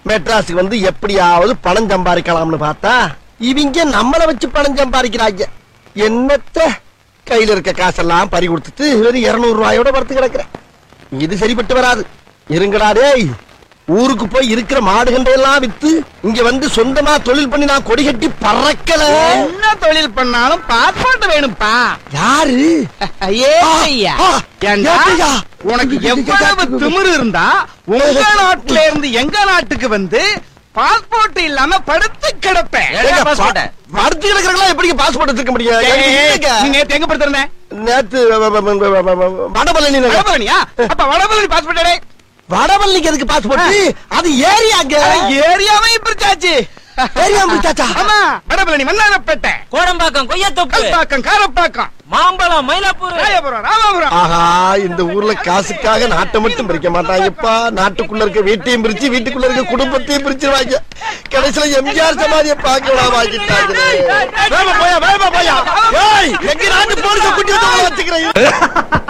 மெட்ராஸுக்கு வந்து எப்படியாவது பணம் சம்பாதிக்கலாம்னு பார்த்தா இவங்க நம்மள வச்சு பணம் சம்பாதிக்கிறாங்க என்னத்த கையில இருக்க காசெல்லாம் பறி கொடுத்துட்டு வெறும் இருநூறு ரூபாயோட படுத்து கிடக்குறேன் இது சரிப்பட்டு வராது இருங்கடா டேய் ஊருக்கு போய் இருக்கிற மாடுகண்டை எல்லாம் வித்து இங்க வந்து சொந்தமா தொழில் பண்ணி நான் கொடி கட்டி பறக்கல என்ன தொழில் பண்ணாலும் பாஸ்போர்ட் வேணும்ப்பா யாரு ஏ ஐயா ஆ, ஏண்டா, ஏப்பையா? உனக்கு எவ்வளவு திமிரு இருந்தா உங்க நாட்டுல இருந்து எங்க நாட்டுக்கு வந்து பாஸ்போர்ட் இல்லாம படுத்து கிடப்பேன் ஏங்க, பா- படுத்து கிடக்குறவங்களா எப்படி பாஸ்போர்ட் எடுத்துக்க முடியும் எனக்கு இல்லைங்க. நீ நேத்து எங்க படுத்திருந்தேன் நேத்து வ- வ- வ- வ- வ- வ- வடபழனி நகர். வடபழனியா அப்ப வடபழனி பாஸ்போர்ட் வடபழனிக்கு எதுக்கு பாஸ்போர்ட் அது ஏரியாங்க ஏரியாவையும் பிரிச்சாச்சு ஏரியா பிரிச்சாச்சா? ஆமா வடபழனி மன்னாரப்பேட்டை கோடம்பாக்கம் கொய்யாத்தோப்பு கல்பாக்கம் காரப்பாக்கம் மாம்பழம் மயிலாப்பூர் ராயபுரம் ராமாபுரம் ஆஹா இந்த ஊர்ல காசுக்காக நாட்டை மட்டும் பிரிக்க மாட்டாங்கப்பா நாட்டுக்குள்ள இருக்க வீட்டையும் பிரிச்சு வீட்டுக்குள்ள இருக்க குடும்பத்தையும் பிரிச்சிருவாங்க கடைசியில எம்ஜிஆர் சமாதியை பார்க்கலாம் வாங்கிட்டாங்க வேகமா போயா வேகமா போயா ஏய் எங்க நாட்டு போலீஸ குட்டி வந்து வச்சுக்கிறேன்